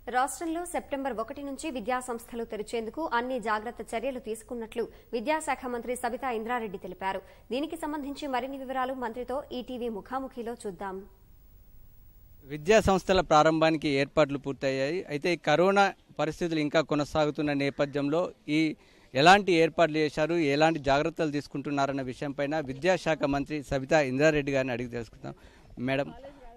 రాష్ట్రంలో సెప్టెంబర్ ఒకటి నుంచి విద్యా సంస్థలు తెరిచేందుకు అన్ని జాగ్రత్త చర్యలు తీసుకున్నట్లు విద్యాశాఖ మంత్రి సబితా ఇంద్రారెడ్డి తెలిపారు దీనికి సంబంధించి మరిన్ని వివరాలు మంత్రితో ఈటీవీ ముఖాముఖిలో చూద్దాం విద్యా సంస్థల ప్రారంభానికి ఏర్పాట్లు పూర్తయ్యాయి అయితే ఈ కరోనా పరిస్థితులు ఇంకా కొనసాగుతున్న నేపథ్యంలో ఈ ఎలాంటి ఏర్పాట్లు చేశారు ఎలాంటి జాగ్రత్తలు తీసుకుంటున్నారన్న విషయంపైన విద్యాశాఖ మంత్రి సబితా ఇంద్రారెడ్డి గారిని అడిగి తెలుసుకుందాం మేడం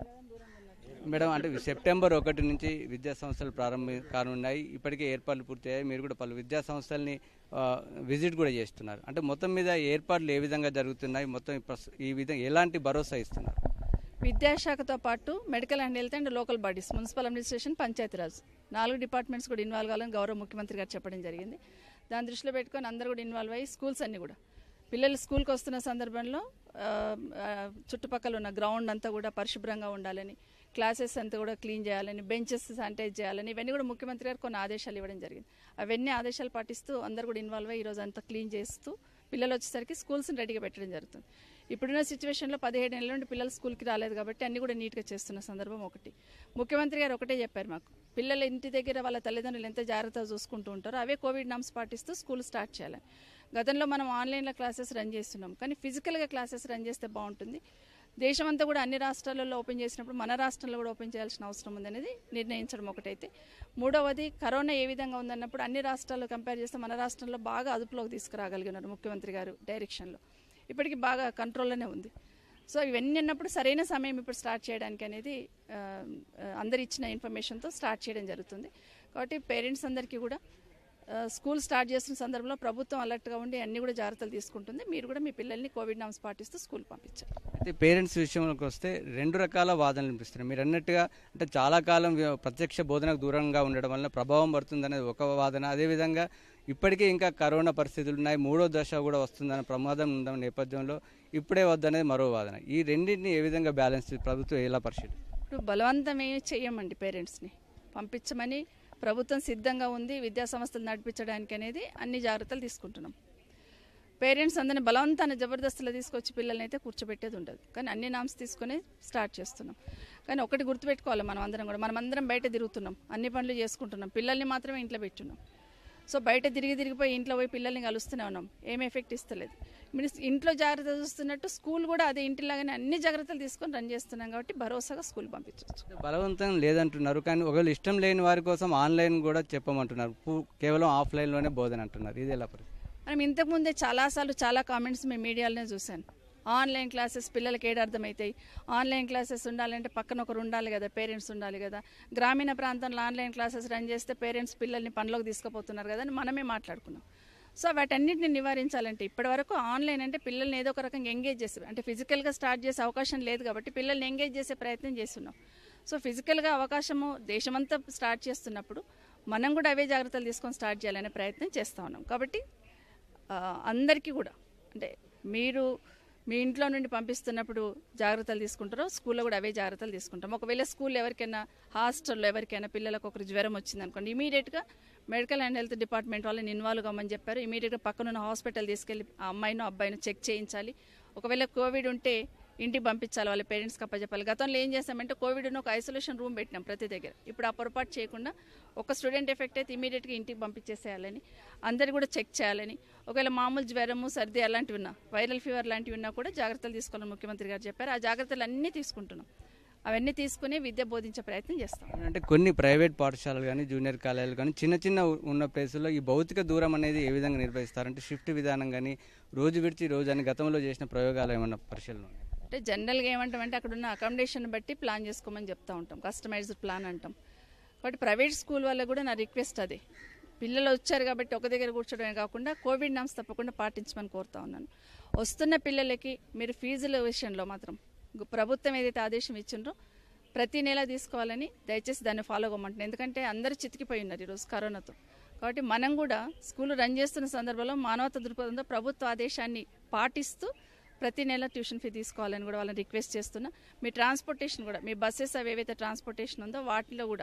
మేడం అంటే సెప్టెంబర్ ఒకటి నుంచి విద్యా సంస్థలు ప్రారంభం కానున్నాయి ఇప్పటికే ఏర్పాట్లు పూర్తయ్యాయి మీరు కూడా పలు విద్యా సంస్థల్ని ఆ, విజిట్ కూడా చేస్తున్నారు అంటే మొత్తం మీద ఏర్పాట్లు ఏ విధంగా జరుగుతున్నాయి మొత్తం ఈ ప్రస్- ఈ విధంగా ఎలాంటి భరోసా ఇస్తున్నారు విద్యాశాఖతో పాటు medical and health and local bodies municipal administration Panchayati Raj నాలుగు డిపార్ట్మెంట్స్ కూడా ఇన్వాల్వ్ కావాలని గౌరవ ముఖ్యమంత్రి గారు చెప్పడం జరిగింది దాని దృష్టిలో పెట్టుకొని అందరూ కూడా ఇన్వాల్వ్ అయ్యి స్కూల్స్ అన్ని కూడా పిల్లలు స్కూల్కి వస్తున్న సందర్భంలో ఆ, ఆ, చుట్టుపక్కల ఉన్న గ్రౌండ్ అంతా కూడా పరిశుభ్రంగా ఉండాలని క్లాసెస్ అంతా కూడా క్లీన్ చేయాలని బెంచెస్ శానిటైజ్ చేయాలని ఇవన్నీ కూడా ముఖ్యమంత్రి గారు కొన్ని ఆదేశాలు ఇవ్వడం జరిగింది అవన్నీ ఆదేశాలు పాటిస్తూ అందరూ కూడా ఇన్వాల్వ్ అయ్యి ఈరోజు అంతా క్లీన్ చేస్తూ పిల్లలు వచ్చేసరికి స్కూల్స్ని రెడీగా పెట్టడం జరుగుతుంది ఇప్పుడున్న సిచ్యువేషన్లో పదిహేడు నెలల నుండి పిల్లలు స్కూల్కి రాలేదు కాబట్టి అన్ని కూడా నీట్గా చేస్తున్న సందర్భం ఒకటి ముఖ్యమంత్రి గారు ఒకటే చెప్పారు మాకు పిల్లలు ఇంటి దగ్గర వాళ్ళ తల్లిదండ్రులు ఎంత జాగ్రత్తగా చూసుకుంటూ ఉంటారో అవే కోవిడ్ నామ్స్ పాటిస్తూ స్కూల్ స్టార్ట్ చేయాలి గతంలో మనం ఆన్లైన్లో క్లాసెస్ రన్ చేస్తున్నాం కానీ ఫిజికల్గా క్లాసెస్ రన్ చేస్తే బాగుంటుంది దేశమంతా కూడా అన్ని రాష్ట్రాలలో ఓపెన్ చేసినప్పుడు మన రాష్ట్రంలో కూడా ఓపెన్ చేయాల్సిన అవసరం ఉందనేది నిర్ణయించడం ఒకటైతే మూడవది కరోనా ఏ విధంగా ఉందన్నప్పుడు అన్ని రాష్ట్రాల్లో కంపేర్ చేస్తే మన రాష్ట్రంలో బాగా అదుపులోకి తీసుకురాగలిగినారు ముఖ్యమంత్రి గారు డైరెక్షన్లో ఇప్పటికి బాగా కంట్రోల్లోనే ఉంది సో ఇవన్నీ ఉన్నప్పుడు సరైన సమయం ఇప్పుడు స్టార్ట్ చేయడానికి అనేది ఆ, ఆ, అందరు ఇచ్చిన ఇన్ఫర్మేషన్తో స్టార్ట్ చేయడం జరుగుతుంది కాబట్టి పేరెంట్స్ అందరికీ కూడా ఆ, స్కూల్ స్టార్ట్ చేస్తున్న సందర్భంలో ప్రభుత్వం అలర్ట్గా ఉండి అన్ని కూడా జాగ్రత్తలు తీసుకుంటుంది మీరు కూడా మీ పిల్లల్ని కోవిడ్ నామ్స్ పాటిస్తూ స్కూల్ పంపించారు అయితే పేరెంట్స్ విషయంలోకి వస్తే రెండు రకాల వాదనలు వినిపిస్తున్నాయి మీరు అన్నట్టుగా అంటే చాలా కాలం వ్య- ప్రత్యక్ష బోధనకు దూరంగా ఉండడం వల్ల ప్రభావం పడుతుందనేది ఒక వాదన అదేవిధంగా ఇప్పటికే ఇంకా కరోనా పరిస్థితులు ఉన్నాయి మూడో దశ కూడా వస్తుందనే ప్రమాదం ఉన్న నేపథ్యంలో ఇప్పుడే వద్దనేది మరో వాదన ఈ రెండింటిని ఏ విధంగా బ్యాలెన్స్ ప్రభుత్వం ఎలా పరిశీలి ఇప్పుడు బలవంతం ఏమి చెయ్యమండి పేరెంట్స్ని పంపించమని ప్రభుత్వం సిద్ధంగా ఉంది విద్యా సంస్థలు నడిపించడానికి అనేది అన్ని జాగ్రత్తలు తీసుకుంటున్నాం పేరెంట్స్ అందరిని బలవంతాన్ని జబర్దస్తులు తీసుకొచ్చి పిల్లల్ని అయితే కూర్చోబెట్టేది ఉండదు కానీ అన్ని నామ్స్ తీసుకొని స్టార్ట్ చేస్తున్నాం కానీ ఒకటి గుర్తుపెట్టుకోవాలి మనం అందరం కూడా మనం అందరం బయట తిరుగుతున్నాం అన్ని పనులు చేసుకుంటున్నాం పిల్లల్ని మాత్రమే ఇంట్లో పెట్టున్నాం సో బయట తిరిగి తిరిగిపోయి ఇంట్లో పోయి పిల్లల్ని కలుస్తూనే ఉన్నాం ఏం ఎఫెక్ట్ ఇస్తలేదు మీరు ఇంట్లో జాగ్రత్త చూస్తున్నట్టు స్కూల్ కూడా అదే ఇంటిలాగానే అన్ని జాగ్రత్తలు తీసుకొని రన్ చేస్తున్నాం కాబట్టి భరోసాగా స్కూల్ పంపించవచ్చు బలవంతం లేదంటున్నారు కానీ ఒకవేళ ఇష్టం లేని వారి కోసం ఆన్లైన్ కూడా చెప్పమంటున్నారు పూ- కేవలం ఆఫ్లైన్లోనే బోధన అంటున్నారు ఇది ఎలా పరిస్థితి మనం ఇంతకుముందే చాలాసార్లు చాలా కామెంట్స్ మేము మీడియాలోనే చూశాను ఆన్లైన్ క్లాసెస్ పిల్లలకి ఏడు అర్థమవుతాయి ఆన్లైన్ క్లాసెస్ ఉండాలంటే పక్కన ఒకరు ఉండాలి కదా పేరెంట్స్ ఉండాలి కదా గ్రామీణ ప్రాంతంలో ఆన్లైన్ క్లాసెస్ రన్ చేస్తే పేరెంట్స్ పిల్లల్ని పనిలోకి తీసుకుపోతున్నారు కదా అని మనమే మాట్లాడుకున్నాం సో వాటన్నిటిని నివారించాలంటే ఇప్పటివరకు ఆన్లైన్ అంటే పిల్లల్ని ఏదో ఒక రకంగా ఎంగేజ్ చేస్తారు అంటే ఫిజికల్గా స్టార్ట్ చేసే అవకాశం లేదు కాబట్టి పిల్లల్ని ఎంగేజ్ చేసే ప్రయత్నం చేస్తున్నాం సో ఫిజికల్గా అవకాశము దేశమంతా స్టార్ట్ చేస్తున్నప్పుడు మనం కూడా అవే జాగ్రత్తలు తీసుకొని స్టార్ట్ చేయాలనే ప్రయత్నం చేస్తూ ఉన్నాం కాబట్టి ఆ, అందరికీ కూడా అంటే మీరు మీ ఇంట్లో నుండి పంపిస్తున్నప్పుడు జాగ్రత్తలు తీసుకుంటారో స్కూల్లో కూడా అవే జాగ్రత్తలు తీసుకుంటాం ఒకవేళ స్కూల్లో ఎవరికైనా హాస్టల్లో ఎవరికైనా పిల్లలకు ఒకరు జ్వరం వచ్చింది అనుకోండి ఇమీడియట్గా మెడికల్ అండ్ హెల్త్ డిపార్ట్మెంట్ వాళ్ళని ఇన్వాల్వ్ కమ్మని చెప్పారు ఇమీడియట్గా పక్కనున్న హాస్పిటల్ తీసుకెళ్ళి ఆ అమ్మాయినో అబ్బాయినో చెక్ చేయించాలి ఒకవేళ కోవిడ్ ఉంటే ఇంటికి పంపించాలి వాళ్ళ పేరెంట్స్కి అప్పచెప్పాలి గతంలో ఏం చేస్తామంటే కోవిడ్ ఉన్న ఒక ఐసోలేషన్ రూమ్ పెట్టినాం ప్రతి దగ్గర ఇప్పుడు ఆ పొరపాటు చేయకుండా ఒక స్టూడెంట్ ఎఫెక్ట్ అయితే ఇమీడియట్గా ఇంటికి పంపించేసేయాలని అందరు కూడా చెక్ చేయాలని ఒకవేళ మామూలు జ్వరము సర్ది అలాంటివి ఉన్నా వైరల్ ఫీవర్ లాంటివి ఉన్నా కూడా జాగ్రత్తలు తీసుకోవాలని ముఖ్యమంత్రి గారు చెప్పారు ఆ జాగ్రత్తలు అన్నీ తీసుకుంటున్నాం అవన్నీ తీసుకుని విద్య బోధించే ప్రయత్నం చేస్తాం అంటే కొన్ని ప్రైవేట్ పాఠశాలలు కానీ జూనియర్ కాలేజీలు కానీ చిన్న చిన్న ఉ- ఉన్న ప్లేసుల్లో ఈ భౌతిక దూరం అనేది ఏ విధంగా నిర్వహిస్తారంటే షిఫ్ట్ విధానం కానీ రోజు విడిచి రోజు అని గతంలో చేసిన ప్రయోగాలు ఏమన్నా పరిశీలన ఉన్నాయా? అంటే జనరల్గా ఏమంటామంటే అక్కడ ఉన్న అకామిడేషన్ బట్టి ప్లాన్ చేసుకోమని చెప్తా ఉంటాం కస్టమైజ్డ్ ప్లాన్ అంటాం కాబట్టి ప్రైవేట్ స్కూల్ వాళ్ళకు కూడా నా రిక్వెస్ట్ అది పిల్లలు వచ్చారు కాబట్టి ఒక దగ్గర కూర్చోడమే కాకుండా కోవిడ్ నామ్స్ తప్పకుండా పాటించమని కోరుతా ఉన్నాను వస్తున్న పిల్లలకి మీరు ఫీజుల విషయంలో మాత్రం గు- ప్రభుత్వం ఏదైతే ఆదేశం ఇచ్చిండ్రో ప్రతి నెల తీసుకోవాలని దయచేసి దాన్ని ఫాలో అవ్వమంటున్నాను ఎందుకంటే అందరూ చితికిపోయి ఉన్నారు ఈరోజు కరోనాతో కాబట్టి మనం కూడా స్కూల్ రన్ చేస్తున్న సందర్భంలో మానవత దృక్పథంతో ప్రభుత్వ ఆదేశాన్ని పాటిస్తూ ప్రతి నెల ట్యూషన్ ఫీ తీసుకోవాలని కూడా వాళ్ళని రిక్వెస్ట్ చేస్తున్నా మీ ట్రాన్స్పోర్టేషన్ కూడా మీ బస్సెస్ అవి ఏవైతే ట్రాన్స్పోర్టేషన్ ఉందో వాటిలో కూడా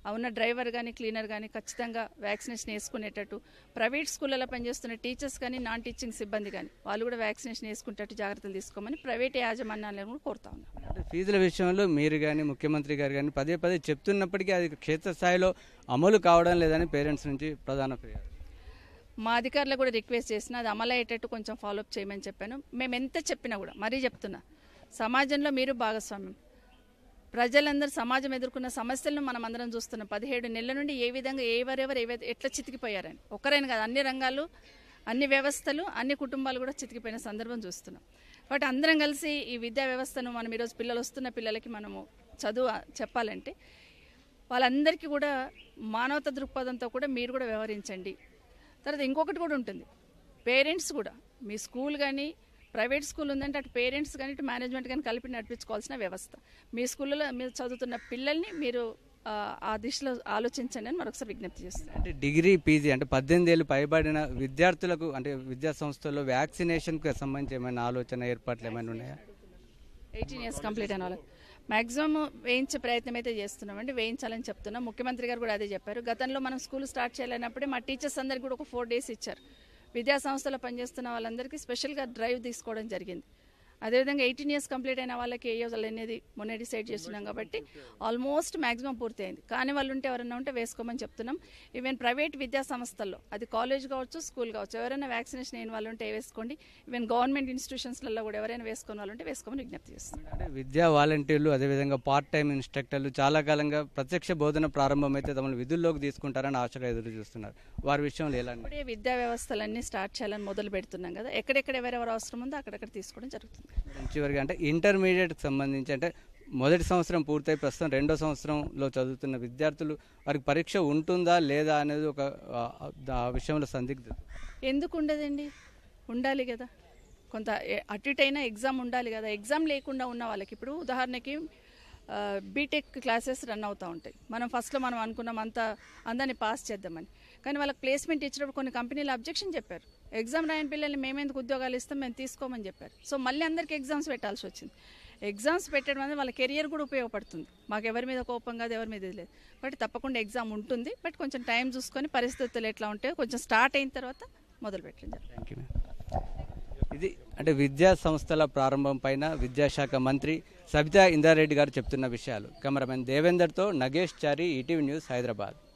ఆ ఉన్న డ్రైవర్ కానీ క్లీనర్ కానీ ఖచ్చితంగా వ్యాక్సినేషన్ వేసుకునేటట్టు ప్రైవేట్ స్కూళ్ళలో పనిచేస్తున్న టీచర్స్ కానీ నాన్ టీచింగ్ సిబ్బంది కానీ వాళ్ళు కూడా వ్యాక్సినేషన్ వేసుకునేటట్టు జాగ్రత్తలు తీసుకోమని ప్రైవేట్ యాజమాన్యాలను కూడా కోరుతా ఉన్నాం అంటే ఫీజుల విషయంలో మీరు కానీ ముఖ్యమంత్రి గారు కానీ పదే పదే చెప్తున్నప్పటికీ అది క్షేత్రస్థాయిలో అమలు కావడం లేదని పేరెంట్స్ నుంచి ప్రధాన ఫిర్యాదు మా అధికారులు కూడా రిక్వెస్ట్ చేసిన అది అమలు అయ్యేటట్టు కొంచెం ఫాలోఅప్ చేయమని చెప్పాను మేము ఎంత చెప్పినా కూడా మరీ చెప్తున్నా సమాజంలో మీరు భాగస్వామ్యం ప్రజలందరూ సమాజం ఎదుర్కొన్న సమస్యలను మనం అందరం చూస్తున్నాం పదిహేడు నెలల నుండి ఏ విధంగా ఎవరెవరు ఏ విధ- ఎట్లా చితికిపోయారని ఒక్కరైనా కాదు అన్ని రంగాలు అన్ని వ్యవస్థలు అన్ని కుటుంబాలు కూడా చితికిపోయిన సందర్భం చూస్తున్నాం కాబట్టి అందరం కలిసి ఈ విద్యా వ్యవస్థను మనం ఈరోజు పిల్లలు వస్తున్న పిల్లలకి మనము చదువు చెప్పాలంటే వాళ్ళందరికీ కూడా మానవత దృక్పథంతో కూడా మీరు కూడా వ్యవహరించండి తర్వాత ఇంకొకటి కూడా ఉంటుంది పేరెంట్స్ కూడా మీ స్కూల్ కానీ ప్రైవేట్ స్కూల్ ఉందంటే అటు పేరెంట్స్ కానీ ఇటు మేనేజ్మెంట్ కానీ కలిపి నడిపించుకోవాల్సిన వ్యవస్థ మీ స్కూల్లో మీరు చదువుతున్న పిల్లల్ని మీరు ఆ, ఆ దిశలో ఆలోచించండి అని మరొకసారి విజ్ఞప్తి చేస్తున్నాను అంటే డిగ్రీ పీజీ అంటే పద్దెనిమిది ఏళ్ళు పైబడిన విద్యార్థులకు అంటే విద్యా సంస్థల్లో వ్యాక్సినేషన్కి సంబంధించి ఏమైనా ఆలోచన ఏర్పాట్లు ఏమైనా ఉన్నాయా ఎయిటీన్ ఇయర్స్ కంప్లీట్ అయిన వాళ్ళకి మాక్సిమం వేయించే ప్రయత్నం అయితే చేస్తున్నామండి వేయించాలని చెప్తున్నాం ముఖ్యమంత్రి గారు కూడా అదే చెప్పారు గతంలో మనం స్కూల్ స్టార్ట్ చేయాలన్నప్పుడే మా టీచర్స్ అందరికి కూడా ఒక ఫోర్ డేస్ ఇచ్చారు విద్యా సంస్థలో పనిచేస్తున్న వాళ్ళందరికీ స్పెషల్గా డ్రైవ్ తీసుకోవడం జరిగింది అదేవిధంగా ఎయిటీన్ ఇయర్స్ కంప్లీట్ అయిన వాళ్ళకి ఏ యూజువల్ అనేది మొన్న డిసైడ్ చేస్తున్నాం కాబట్టి ఆల్మోస్ట్ మాక్సిమం పూర్తయింది కానీ వాళ్ళు ఉంటే ఎవరైనా ఉంటే వేసుకోమని చెప్తున్నాం ఈవెన్ ప్రైవేట్ విద్యా సంస్థల్లో అది కాలేజ్ కావచ్చు స్కూల్ కావచ్చు ఎవరైనా వ్యాక్సినేషన్ అయిన వాళ్ళు ఉంటే వేసుకోండి ఈవెన్ గవర్నమెంట్ ఇన్స్టిట్యూషన్స్లలో కూడా ఎవరైనా వేసుకున్న వాళ్ళు ఉంటే వేసుకోమని విజ్ఞప్తి చేస్తున్నాం అంటే విద్యా వాలంటీర్లు అదేవిధంగా పార్ట్ టైం ఇన్స్ట్రక్టర్లు చాలా కాలంగా ప్రత్యక్ష బోధన ప్రారంభమైతే తమను విధుల్లోకి తీసుకుంటారని ఆశగా ఎదురు చూస్తున్నారు వారి విషయంలో ఎలా ఇప్పుడే విద్యా వ్యవస్థలన్నీ స్టార్ట్ చేయాలని మొదలు పెడుతున్నాం కదా ఎక్కడెక్కడ ఎవరెవరు అవసరం ఉందో అక్కడక్కడ తీసుకోవడం జరుగుతుంది చివరిగా అంటే ఇంటర్మీడియట్కి సంబంధించి అంటే మొదటి సంవత్సరం పూర్తయి ప్రస్తుతం రెండో సంవత్సరంలో చదువుతున్న విద్యార్థులు వారికి పరీక్ష ఉంటుందా లేదా అనేది ఒక ఆ, ఆ విషయంలో సందిగ్ధత ఎందుకు ఉండదండి ఉండాలి కదా కొంత ఏ- అటు ఇటు అయినా ఎగ్జామ్ ఉండాలి కదా ఎగ్జామ్ లేకుండా ఉన్న వాళ్ళకి ఇప్పుడు ఉదాహరణకి ఆ, బీటెక్ క్లాసెస్ రన్ అవుతూ ఉంటాయి మనం ఫస్ట్లో మనం అనుకున్నాం అంతా అందరినీ పాస్ చేద్దామని కానీ వాళ్ళకి ప్లేస్మెంట్ ఇచ్చినప్పుడు కొన్ని కంపెనీలు అబ్జెక్షన్ చెప్పారు ఎగ్జామ్ రాయని పిల్లల్ని మేమెందుకు ఉద్యోగాలు ఇస్తాం మేము తీసుకోమని చెప్పారు సో మళ్ళీ అందరికీ ఎగ్జామ్స్ పెట్టాల్సి వచ్చింది ఎగ్జామ్స్ పెట్టడం వల్ల వాళ్ళ కెరియర్ కూడా ఉపయోగపడుతుంది మాకు ఎవరి మీద కోపం కాదు ఎవరి మీద ఇది లేదు బట్ తప్పకుండా ఎగ్జామ్ ఉంటుంది బట్ కొంచెం టైం చూసుకొని పరిస్థితులు ఎట్లా ఉంటాయో కొంచెం స్టార్ట్ అయిన తర్వాత మొదలు పెట్టడం జరుగుతుంది థ్యాంక్ యూ ఇది అంటే విద్యా సంస్థల ప్రారంభం పైన విద్యాశాఖ మంత్రి సబితా ఇందారెడ్డి గారు చెప్తున్న విషయాలు కెమెరామెన్ దేవేందర్తో నగేష్ చారి ఈటీవీ న్యూస్ హైదరాబాద్